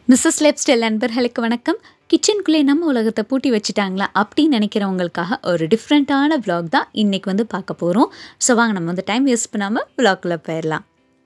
Mrs life style நண்பர்களுக்கு வணக்கம் கிச்சனுக்குள்ளே நம்ம உலகத்தை பூட்டி வச்சுட்டாங்களா அப்படின்னு நினைக்கிறவங்களுக்காக ஒரு டிஃப்ரெண்ட்டான vlog தான் இன்றைக்கி வந்து பார்க்க போகிறோம் ஸோ வாங்க நம்ம வந்து டைம் வேஸ்ட் பண்ணாமல் vlogக்குள்ளே போயிடலாம்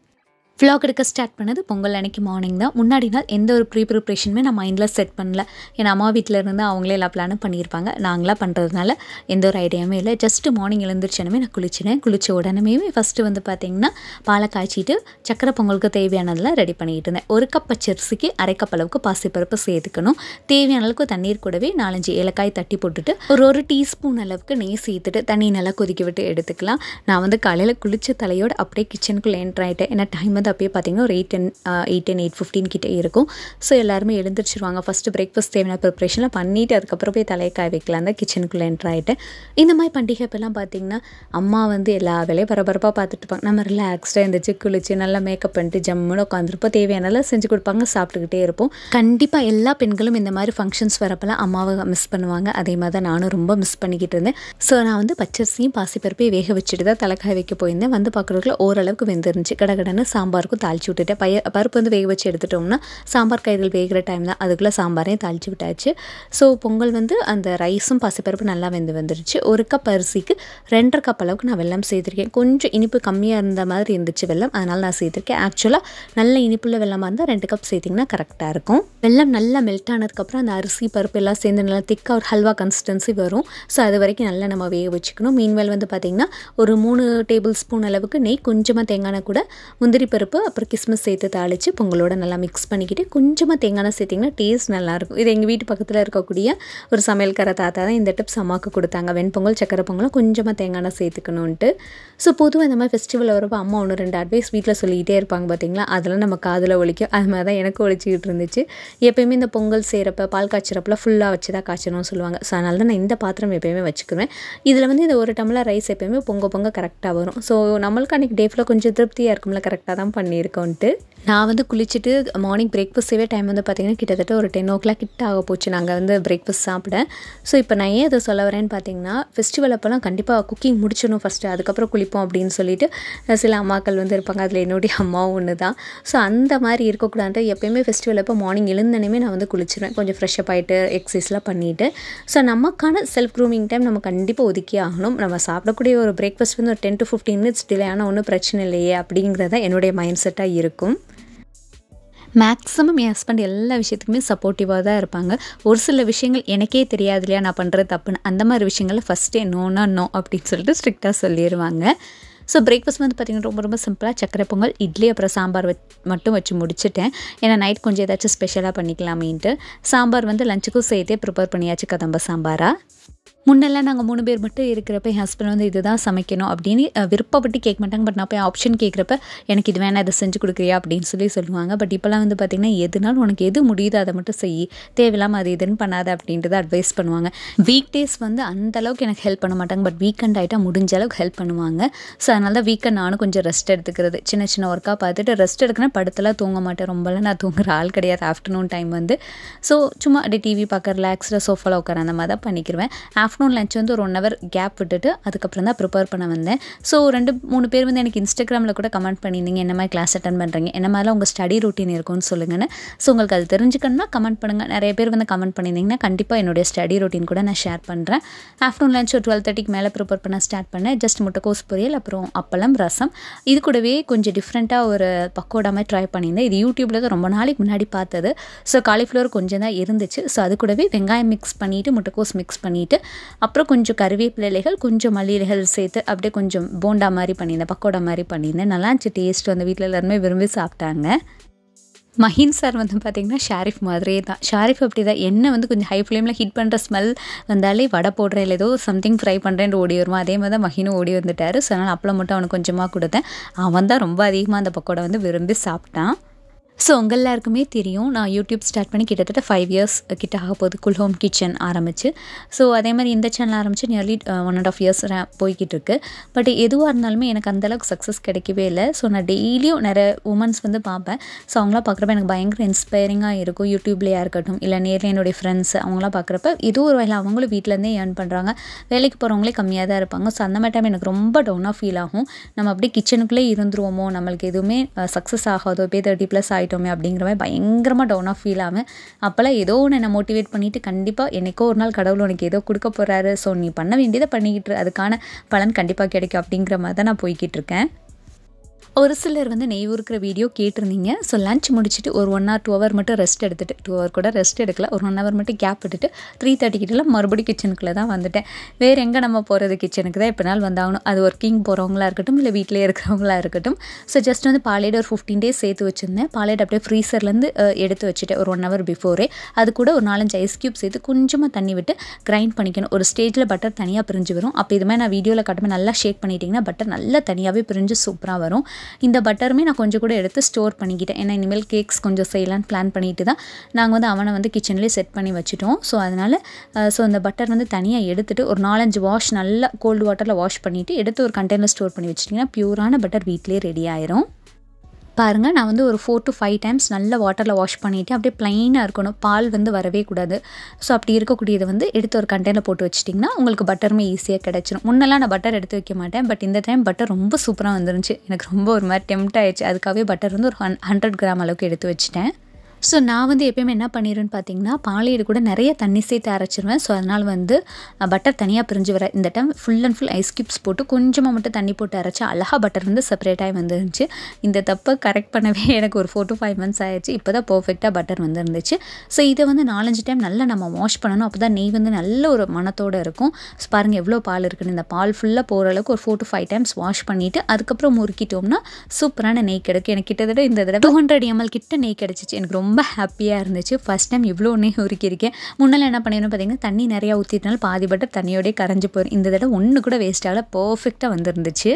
vlog எடுக்க ஸ்டார்ட் பண்ணது பொங்கல் அன்னைக்கு மார்னிங் தான் முன்னாடி நாள் எந்த ஒரு ப்ரீ ப்ரிப்ரேஷனுமே நான் மைண்டில் செட் பண்ணல ஏன்னா அம்மா வீட்டில் இருந்து அவங்களே எல்லா பிளானும் பண்ணியிருப்பாங்க நாங்களாக பண்ணுறதுனால எந்த ஒரு ஐடியாவுமே இல்லை ஜஸ்ட் மார்னிங் எழுந்திரிச்சனமே நான் குளிச்சினேன் குளிச்ச உடனே ஃபஸ்ட்டு வந்து பார்த்தீங்கன்னா பாலை காய்ச்சிட்டு சக்கரை பொங்கலுக்கு தேவையானதெல்லாம் ரெடி பண்ணிக்கிட்டு இருந்தேன் ஒரு கப் பச்சரிசிக்கு அரை கப் அளவுக்கு பாசிப்பருப்பு சேர்த்துக்கணும் தேவையான அளவுக்கு தண்ணீர் கூடவே நாலஞ்சு ஏலக்காய் தட்டி போட்டுட்டு ஒரு ஒரு டீஸ்பூன் அளவுக்கு நெய் சேர்த்துட்டு தண்ணி நல்லா கொதிக்க விட்டு எடுத்துக்கலாம் நான் வந்து காலையில் குளிச்ச தலையோடு அப்படியே கிச்சனுக்குள்ளே என்ட்ரு ஆகிட்டேன் ஏன்னா டைம் வந்து அப்பயே பார்த்தீங்கன்னா ஒரு eight ten eight ten eight fifteen கிட்டே இருக்கும் ஸோ எல்லாருமே எழுந்திரிச்சிருவாங்க ஃபஸ்ட்டு பிரேக்ஃபாஸ்ட் தேவையான ப்ரிப்ரேஷன்லாம் பண்ணிவிட்டு அதுக்கப்புறம் போய் தலையை காய வைக்கலாம் தான் கிச்சனுக்குள்ளே என்ட்ரு ஆகிட்டேன் இந்த மாதிரி பண்டிகை இப்போல்லாம் பார்த்தீங்கன்னா அம்மா வந்து எல்லா வேலையும் பரபரப்பாக பார்த்துட்டு இருப்பாங்க நம்ம ரிலாக்ஸ்டாக இருந்துச்சு குளிச்சு நல்லா மேக்கப் பண்ணிட்டு ஜம்முன்னு உட்காந்துருப்போம் தேவையானலாம் செஞ்சு கொடுப்பாங்க சாப்பிட்டுக்கிட்டே இருப்போம் கண்டிப்பாக எல்லா பெண்களும் இந்த மாதிரி ஃபங்க்ஷன்ஸ் வரப்பெல்லாம் அம்மாவை மிஸ் பண்ணுவாங்க அதே மாதிரி தான் நானும் ரொம்ப மிஸ் பண்ணிக்கிட்டு இருந்தேன் ஸோ நான் வந்து பச்சரிசியும் பாசிப்பருப்பையும் வேக வச்சுட்டு தான் தலைக்காய வைக்க போயிருந்தேன் வந்து பார்க்குறதுக்குள்ள ஓரளவுக்கு வெந்துருந்துச்சு கடகடன்னு சாம்பாருக்கும் தாளிச்சு விட்டுட்டேன் பய பருப்பு வந்து வேக வச்சு எடுத்துட்டோம்னா சாம்பார் காய்கள் வேகிற டைம் தான் அதுக்குள்ளே சாம்பாரையும் தாளிச்சு விட்டாச்சு ஸோ பொங்கல் வந்து அந்த ரைஸும் பாசிப்பருப்பு நல்லா வெந்து வந்துருச்சு ஒரு கப் அரிசிக்கு ரெண்டரை கப் அளவுக்கு நான் வெல்லம் சேர்த்துருக்கேன் கொஞ்சம் இனிப்பு கம்மியாக இருந்த மாதிரி இருந்துச்சு வெல்லம் அதனால் நான் சேர்த்துருக்கேன் ஆக்சுவலாக நல்ல இனிப்புள்ள வெள்ளமாக இருந்தால் ரெண்டு கப் சேர்த்திங்கன்னா கரெக்டாக இருக்கும் வெல்லம் நல்லா மெல்ட் ஆனதுக்கப்புறம் அந்த அரிசி பருப்பு எல்லாம் சேர்ந்து நல்லா திக்காக ஒரு ஹல்வா கன்சிஸ்டன்சி வரும் ஸோ அது வரைக்கும் நல்லா நம்ம வேக வச்சுக்கணும் மீன்வேல் வந்து பார்த்திங்கன்னா ஒரு மூணு டேபிள் ஸ்பூன் அளவுக்கு நெய் கொஞ்சமாக தேங்காய் கூட முந்திரி பருப்பு அப்புறம் கிஸ்மிஸ் சேர்த்து தாளித்து பொங்கலோட நல்லா மிக்ஸ் பண்ணிக்கிட்டு கொஞ்சமாக தேங்காய் சேர்த்திங்கன்னா டேஸ்ட் நல்லாயிருக்கும் இது எங்கள் வீட்டு பக்கத்தில் இருக்கக்கூடிய ஒரு சமையல்கார தாத்தா தான் இந்த டிப்ஸ் அம்மாவுக்கு கொடுத்தாங்க வெண்பொங்கல் சக்கரை பொங்கலும் கொஞ்சமாக தேங்காய் சேர்த்துக்கணுன்ட்டு ஸோ பொதுவாக இந்த மாதிரி ஃபெஸ்டிவல் வரப்போ அம்மா ஒன்று ரெண்டு அட்வைஸ் வீட்டில் சொல்லிக்கிட்டே இருப்பாங்க பார்த்தீங்களா அதெல்லாம் நம்ம காதில் ஒழிக்கும் அது மாதிரி தான் எனக்கு ஒழிச்சிக்கிட்டு இருந்துச்சு எப்பயுமே இந்த பொங்கல் செய்கிறப்ப பால் காய்ச்சிறப்பெல்லாம் ஃபுல்லாக வச்சு தான் காய்ச்சணும்னு சொல்லுவாங்க ஸோ அதனால தான் நான் இந்த பாத்திரம் எப்பயுமே வச்சுக்குவேன் இதில் வந்து இந்த ஒரு டம்ளர் ரைஸ் எப்பயுமே பொங்க பொங்க கரெக்டாக வரும் ஸோ நம்மளுக்கு அன்றைக்கி டே ஃபுல்லாக கொஞ்சம் திருப்தியாக இருக்கும்ல கரெக்டாக தான் பண்ணியிருக்கோன்ட்டு நான் வந்து குளிச்சுட்டு மார்னிங் பிரேக்ஃபாஸ்ட் செய்வே டைம் வந்து பார்த்திங்கன்னா கிட்டத்தட்ட ஒரு டென் ஓ கிளாக் கிட்ட ஆக போச்சு நாங்கள் வந்து பிரேக்ஃபாஸ்ட் சாப்பிட ஸோ இப்போ நான் ஏன் இதை சொல்ல வரேன்னு பார்த்தீங்கன்னா ஃபெஸ்டிவல் அப்போல்லாம் கண்டிப்பாக குக்கிங் முடிச்சிடணும் ஃபஸ்ட்டு அதுக்கப்புறம் குளிப்போம் அப்படின்னு சொல்லிட்டு சில அம்மாக்கள் வந்து இருப்பாங்க அதில் என்னுடைய அம்மாவும் ஒன்று தான் ஸோ அந்த மாதிரி இருக்கக்கூடாது எப்பயுமே ஃபெஸ்டிவல் அப்போ மார்னிங் எழுந்தனமே நான் வந்து குளிச்சிருவேன் கொஞ்சம் ஃப்ரெஷ்அப் ஆகிட்டு எக்ஸசைஸ்லாம் பண்ணிவிட்டு ஸோ நமக்கான செல்ஃப் க்ரூமிங் டைம் நம்ம கண்டிப்பாக ஒதுக்கி ஆகணும் நம்ம சாப்பிடக்கூடிய ஒரு பிரேக்ஃபாஸ்ட் வந்து ஒரு ten to fifteen minutes delay ஆனால் ஒன்றும் பிரச்சனை இல்லையே அப்படிங்கிறத என்னுடைய மைண்ட் செட்டாக இருக்கும் மேக்ஸிமம் என் ஹஸ்பண்ட் எல்லா விஷயத்துக்குமே சப்போர்ட்டிவாக தான் இருப்பாங்க ஒரு சில விஷயங்கள் எனக்கே தெரியாது இல்லையா நான் பண்ணுறது தப்புன்னு அந்த மாதிரி விஷயங்களில் ஃபஸ்ட்டே நோனா நோ அப்படின்னு சொல்லிட்டு ஸ்ட்ரிக்டாக சொல்லிடுவாங்க ஸோ பிரேக்ஃபாஸ்ட் வந்து பார்த்திங்கன்னா ரொம்ப ரொம்ப சிம்பிளாக சக்கரை பொங்கல் இட்லி அப்புறம் சாம்பார் வச் மட்டும் வச்சு முடிச்சுட்டேன் ஏன்னா நைட் கொஞ்சம் ஏதாச்சும் ஸ்பெஷலாக பண்ணிக்கலாமேன்ட்டு சாம்பார் வந்து லஞ்சுக்கும் சேர்த்தே ப்ரிப்பேர் பண்ணியாச்சு கதம்ப சாம்பாராக முன்னெல்லாம் நாங்கள் மூணு பேர் மட்டும் இருக்கிறப்ப என் ஹஸ்பண்ட் வந்து இதுதான் சமைக்கணும் அப்படின்னு விருப்பப்பட்டு கேட்க மாட்டாங்க பட் நான் போய் ஆப்ஷன் கேட்குறப்ப எனக்கு இது வேணாம் இதை செஞ்சு கொடுக்குறியா அப்படின்னு சொல்லி சொல்லுவாங்க பட் இப்போலாம் வந்து பார்த்திங்கன்னா எதுனாலும் உனக்கு எது முடியுதோ அதை மட்டும் செய் தேவையில்லாமல் அது இதுன்னு பண்ணாத அப்படின்றத அட்வைஸ் பண்ணுவாங்க வீக் டேஸ் வந்து அந்த அளவுக்கு எனக்கு ஹெல்ப் பண்ண மாட்டாங்க பட் வீக்கெண்ட் ஆகிட்டா முடிஞ்ச அளவுக்கு ஹெல்ப் பண்ணுவாங்க ஸோ அதனால தான் வீக்கெண்ட் நானும் கொஞ்சம் ரெஸ்ட் எடுத்துக்கிறது சின்ன சின்ன ஒர்க்காக பார்த்துட்டு ரெஸ்ட் எடுக்கிறேன் படுத்தலாம் தூங்க மாட்டேன் ரொம்பலாம் நான் தூங்குற ஆள் கிடையாது ஆஃப்டர்நூன் டைம் வந்து ஸோ சும்மா அப்படியே டிவி பார்க்க ரிலாக்ஸ்டாக சோஃபாவில் உட்கார அந்த மாதிரி தான் பண்ணிக்கிருவேன் ஆஃப்டர்நூன் லஞ்ச் வந்து ஒரு ஒன் ஹவர் கேப் விட்டுட்டு அதுக்கப்புறம் தான் ப்ரிப்பேர் பண்ண வந்தேன் ஸோ ரெண்டு மூணு பேர் வந்து எனக்கு இன்ஸ்டாகிராமில் கூட கமெண்ட் பண்ணியிருந்தீங்க என்ன மாதிரி கிளாஸ் அட்டன் பண்ணுறீங்க என்ன மாதிரிலாம் உங்கள் ஸ்டடி ரூட்டீன் இருக்கும்னு சொல்லுங்கன்னு ஸோ உங்களுக்கு அது தெரிஞ்சுக்கணும்னா கமெண்ட் பண்ணுங்கள் நிறைய பேர் வந்து கமெண்ட் பண்ணியிருந்தீங்கன்னா கண்டிப்பாக என்னுடைய ஸ்டடி ரூட்டீன் கூட நான் ஷேர் பண்ணுறேன் ஆஃப்டர்நூன் லஞ்ச் ஒரு டுவெல் தேர்ட்டிக்கு மேலே ப்ரிப்பேர் பண்ண ஸ்டார்ட் பண்ணேன் ஜஸ்ட் முட்டைக்கோஸ் பொரியல் அப்புறம் அப்பளம் ரசம் இது கூடவே கொஞ்சம் டிஃப்ரெண்ட்டாக ஒரு பக்கோடா மாதிரி ட்ரை பண்ணியிருந்தேன் இது யூடியூப்பில் தான் ரொம்ப நாளைக்கு முன்னாடி பார்த்தது ஸோ காலிஃப்ளவர் கொஞ்சம் தான் இருந்துச்சு ஸோ அது கூடவே வெங்காயம் மிக்ஸ் பண்ணிவிட்டு முட்டைக்கோஸ் மிக்ஸ் பண்ணிவிட்டு அப்புறம் கொஞ்சம் கருவேப்பிலை இலைகள் கொஞ்சம் மல்லி இலைகள் சேர்த்து அப்படியே கொஞ்சம் போண்டா மாதிரி பண்ணியிருந்தேன் பக்கோடா மாதிரி பண்ணியிருந்தேன் நல்லா இருந்துச்சு டேஸ்ட் வந்து வீட்டில் எல்லாருமே விரும்பி சாப்பிட்டாங்க மஹின் சார் வந்து பார்த்திங்கன்னா ஷாரிஃப் மாதிரியே தான் ஷாரிஃப் அப்படி தான் எண்ணெய் வந்து கொஞ்சம் ஹை ஃப்ளேமில் ஹீட் பண்ணுற ஸ்மெல் வந்தாலே வடை போடுறேன் இல்லை ஏதோ சம்திங் ஃப்ரை பண்ணுறேன்னு ஓடி வருவான் அதே மாதிரி தான் மஹினும் ஓடி வந்துட்டார் ஸோ அதனால் அப்பளம் மட்டும் அவனுக்கு கொஞ்சமாக கொடுத்தேன் அவன் தான் ரொம்ப அதிகமாக அந்த பக்கோடா வந்து விரும்பி சாப்பிட்டான் ஸோ உங்கள் எல்லாருக்குமே தெரியும் நான் யூடியூப் ஸ்டார்ட் பண்ணி கிட்டத்தட்ட ஃபைவ் இயர்ஸ் கிட்ட ஆக போகுது குல் ஹோம் கிச்சன் ஆரம்பிச்சு ஸோ அதே மாதிரி இந்த சேனல் ஆரம்பித்து nearly one and half years போய்கிட்டு இருக்கு பட் எதுவாக இருந்தாலுமே எனக்கு அந்தளவுக்கு சக்ஸஸ் கிடைக்கவே இல்லை ஸோ நான் டெய்லியும் நிறைய உமன்ஸ் வந்து பார்ப்பேன் ஸோ அவங்களாம் பார்க்குறப்ப எனக்கு பயங்கர இன்ஸ்பைரிங்காக இருக்கும் யூடியூப்லேயா இருக்கட்டும் இல்லை நேரில் என்னுடைய ஃப்ரெண்ட்ஸ் அவங்களாம் பார்க்குறப்ப ஏதோ ஒரு வேலை அவங்களும் வீட்டிலேருந்தே ஏர்ன் பண்ணுறாங்க வேலைக்கு போகிறவங்களே கம்மியாக தான் இருப்பாங்க ஸோ அந்த மாதிரி டைம் எனக்கு ரொம்ப டவுனாக ஃபீல் ஆகும் நம்ம அப்படியே கிச்சனுக்குள்ளே இருந்துருவோமோ நம்மளுக்கு எதுவுமே சக்ஸஸ் ஆகாதோ இப்போ தேர்ட்டி ப்ளஸ் ஆகிட்டோமே அப்படிங்கிற மாதிரி பயங்கரமாக டவுனாக ஃபீல் ஆகும் அப்போல்லாம் ஏதோ ஒன்று என்னை மோட்டிவேட் பண்ணிவிட்டு கண்டிப்பாக என்னைக்கோ ஒரு நாள் கடவுள் உனக்கு ஏதோ கொடுக்க போகிறாரு ஸோ நீ பண்ண வேண்டியதை பண்ணிக்கிட்டு இரு. அதுக்கான பலன் கண்டிப்பாக கிடைக்கும் அப்படிங்கிற மாதிரி தான் நான் போய்கிட்டு இருக்கேன் ஒரு சிலர் வந்து நெய் உருக்கிற வீடியோ கேட்டிருந்தீங்க ஸோ லஞ்ச் முடிச்சுட்டு ஒரு ஒன் ஆர் டூ ஹவர் மட்டும் ரெஸ்ட் எடுத்துட்டு டூ ஹவர் கூட ரெஸ்ட் எடுக்கல ஒரு ஒன் ஹவர் மட்டும் கேப் விட்டுட்டு த்ரீ தேர்ட்டி கிட்டலாம் மறுபடியும் கிச்சனுக்குள்ளே தான் வந்துட்டேன் வேறு எங்கே நம்ம போகிறது கிச்சனுக்கு தான் எப்போ நாள் வந்தாகணும் அது ஒர்க்கிங் போகிறவங்களா இருக்கட்டும் இல்லை வீட்டிலே இருக்கிறவங்களா இருக்கட்டும் ஸோ ஜஸ்ட் வந்து பாலேட் ஒரு ஃபிஃப்டீன் டேஸ் சேர்த்து வச்சுருந்தேன் பாலேட் அப்படியே ஃப்ரீசர்லேருந்து எடுத்து வச்சுட்டேன் ஒரு ஒன் ஹவர் பிஃபோரே அது கூட ஒரு நாலஞ்சு ஐஸ் க்யூப் சேர்த்து கொஞ்சமாக தண்ணி விட்டு கிரைண்ட் பண்ணிக்கணும் ஒரு ஸ்டேஜில் பட்டர் தனியாக பிரிஞ்சு வரும் அப்போ இது மாதிரி நான் வீடியோவில் காட்டுமே நல்லா ஷேக் பண்ணிட்டீங்கன்னா பட்டர் நல்லா தனியாகவே பிரிஞ்சு சூப்பராக வரும் இந்த பட்டருமே நான் கொஞ்சம் கூட எடுத்து ஸ்டோர் பண்ணிக்கிட்டேன் ஏன்னா இனிமேல் கேக்ஸ் கொஞ்சம் செய்யலான்னு பிளான் பண்ணிட்டு தான் நாங்கள் வந்து அவனை வந்து கிச்சன்லேயே செட் பண்ணி வச்சுட்டோம் ஸோ அதனால் ஸோ அந்த பட்டர் வந்து தனியாக எடுத்துட்டு ஒரு நாலஞ்சு வாஷ் நல்லா கோல்டு வாட்டரில் வாஷ் பண்ணிவிட்டு எடுத்து ஒரு கண்டெய்னர் ஸ்டோர் பண்ணி வச்சிட்டிங்கன்னா பியூரான பட்டர் வீட்டிலே ரெடி ஆயிரும் பாருங்கள் நான் வந்து ஒரு ஃபோர் டு ஃபைவ் டைம்ஸ் நல்ல வாட்டரில் வாஷ் பண்ணிவிட்டு அப்படியே ப்ளைனாக இருக்கணும் பால் வந்து வரவே கூடாது ஸோ அப்படி இருக்கக்கூடியதை வந்து எடுத்து ஒரு கண்டெய்னர் போட்டு வச்சிட்டிங்கன்னா உங்களுக்கு பட்டருமே ஈஸியாக கிடச்சிரும் முன்னெல்லாம் நான் பட்டர் எடுத்து வைக்க மாட்டேன் பட் இந்த டைம் பட்டர் ரொம்ப சூப்பராக வந்துருந்துச்சு எனக்கு ரொம்ப ஒரு மாதிரி டெம்ட் ஆயிடுச்சு அதுக்காகவே பட்டர் வந்து ஒரு ஹன் ஹண்ட்ரட் கிராம் அளவுக்கு எடுத்து வச்சுட்டேன் ஸோ நான் வந்து எப்பயுமே என்ன பண்ணிடுவேன்னு பார்த்தீங்கன்னா பாலையீடு கூட நிறைய தண்ணி சேர்த்து அரைச்சிருவேன் ஸோ அதனால் வந்து பட்டர் தனியாக பிரிஞ்சு வர இந்த time full and full ice cubes போட்டு கொஞ்சமாக மட்டும் தண்ணி போட்டு அரைச்சா அழகாக பட்டர் வந்து செப்பரேட்டாகி வந்துருந்துச்சு இந்த தப்பை கரெக்ட் பண்ணவே எனக்கு ஒரு ஃபோர் டு ஃபைவ் மந்த்ஸ் ஆயிடுச்சு இப்போ தான் பர்ஃபெக்டாக பட்டர் வந்துருந்துச்சு ஸோ இதை வந்து நாலஞ்சு டைம் நல்லா நம்ம வாஷ் பண்ணணும் அப்போ தான் நெய் வந்து நல்ல ஒரு மனத்தோடு இருக்கும் ஸோ பாருங்கள் எவ்வளோ பால் இருக்குன்னு இந்த பால் ஃபுல்லாக போகிற அளவுக்கு ஒரு four to five times wash பண்ணிவிட்டு அதுக்கப்புறம் முறுக்கிட்டோம்னா சூப்பரான நெய் கிடைக்கும் எனக்கு கிட்டத்தட்ட இந்த தடவை டூ ஹண்ட்ரட் எம்எல் கிட்ட நெய் கிடச்சிச்சு எனக்கு ரொம்ப ஹாப்பியாக இருந்துச்சு ஃபஸ்ட் டைம் இவ்வளோ நெய் உருக்கியிருக்கேன் முன்னால் என்ன பண்ணிடணும் பார்த்தீங்கன்னா தண்ணி நிறையா ஊற்றிட்டனால பாதி பட்டர் தண்ணியோடய கரைஞ்சி போயிடும் இந்த தடவை ஒன்று கூட வேஸ்ட் ஆகல பர்ஃபெக்டாக வந்துருந்துச்சு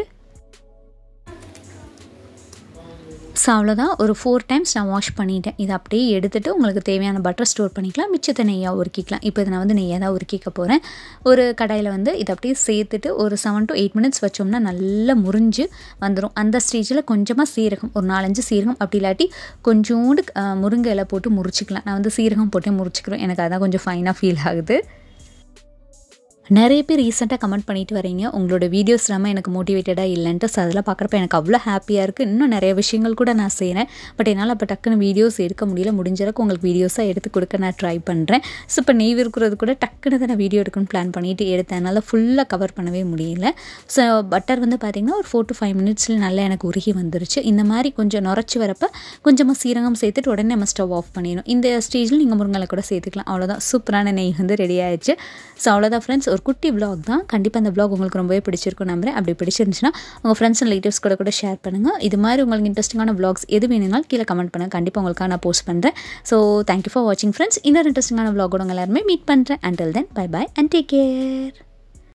ஸோ அவ்வளோதான் ஒரு ஃபோர் டைம்ஸ் நான் வாஷ் பண்ணிட்டேன் இதை அப்படியே எடுத்துகிட்டு உங்களுக்கு தேவையான பட்டர் ஸ்டோர் பண்ணிக்கலாம் மிச்சத்தை நெய்யாக உருக்கிக்கலாம் இப்போ இதை நான் வந்து நெய்யாக தான் உருக்கிக்க போகிறேன் ஒரு கடாயில் வந்து இதை அப்படியே சேர்த்துட்டு ஒரு செவன் டு எயிட் மினிட்ஸ் வச்சோம்னா நல்லா முறிஞ்சு வந்துடும் அந்த ஸ்டேஜில் கொஞ்சமாக சீரகம் ஒரு நாலஞ்சு சீரகம் அப்படி இல்லாட்டி கொஞ்சோண்டு அஹ், முருங்கை இலை போட்டு முறிச்சிக்கலாம் நான் வந்து சீரகம் போட்டு முறிச்சிக்கிறேன் எனக்கு அதான் கொஞ்சம் ஃபைனாக ஃபீல் ஆகுது நிறைய பேர் ரீசெண்டாக கமெண்ட் பண்ணிட்டு வரீங்க உங்களோட வீடியோஸ் எல்லாமே எனக்கு மோட்டிவேட்டடாக இல்லைன்ட்டு ஸோ அதெல்லாம் பார்க்குறப்ப எனக்கு அவ்வளோ ஹாப்பியாக இருக்குது இன்னும் நிறைய விஷயங்கள் கூட நான் செய்கிறேன் பட் என்னால் அப்போ டக்குன்னு வீடியோஸ் எடுக்க முடியல முடிஞ்ச அளவுக்கு உங்களுக்கு வீடியோஸாக எடுத்து கொடுக்க நான் ட்ரை பண்ணுறேன் ஸோ இப்போ நெய் இருக்கிறது கூட டக்குன்னு தான் நான் வீடியோ எடுக்கணும்னு பிளான் பண்ணிட்டு எடுத்தேன் என்னால் ஃபுல்லாக கவர் பண்ணவே முடியல ஸோ பட்டர் வந்து பார்த்திங்கன்னா ஒரு ஃபோர் டு ஃபைவ் மினிட்ஸில் நல்லா எனக்கு உருகி வந்துருச்சு இந்த மாதிரி கொஞ்சம் நுரைச்சி வரப்போ கொஞ்சமாக சீரகம் சேர்த்துட்டு உடனே நம்ம ஸ்டவ் ஆஃப் பண்ணிடணும் இந்த ஸ்டேஜில் நீங்கள் முருங்கலை கூட சேர்த்துக்கலாம் அவ்வளோதான் சூப்பரான நெய் வந்து ரெடி ஆயிடுச்சு ஸோ அவ்வளோதான் ஃப்ரெண்ட்ஸ் ஒரு குட்டி vlog தான் கண்டிப்பாக அந்த vlog உங்களுக்கு ரொம்பவே பிடிச்சிருக்கும் நம்புறேன் அப்படி பிடிச்சிருந்துச்சுன்னா உங்கள் ஃப்ரெண்ட்ஸ் அண்ட் ரிலேட்டிவ்ஸ் கூட கூட ஷேர் பண்ணுங்கள் இது மாதிரி உங்களுக்கு இன்ட்ரெஸ்டிங்கான vlogs எது வேணும்னாலும் கீழே கமெண்ட் பண்ணுங்கள் கண்டிப்பாக உங்களுக்காக நான் போஸ்ட் பண்ணுறேன் ஸோ தேங்க்யூ ஃபார் வாட்சிங் ஃப்ரெண்ட்ஸ் இன்னொரு இன்ட்ரெஸ்டிங்கான vlog கூட உங்க எல்லாருமே மீட் பண்ணுறேன் until then bye bye and take care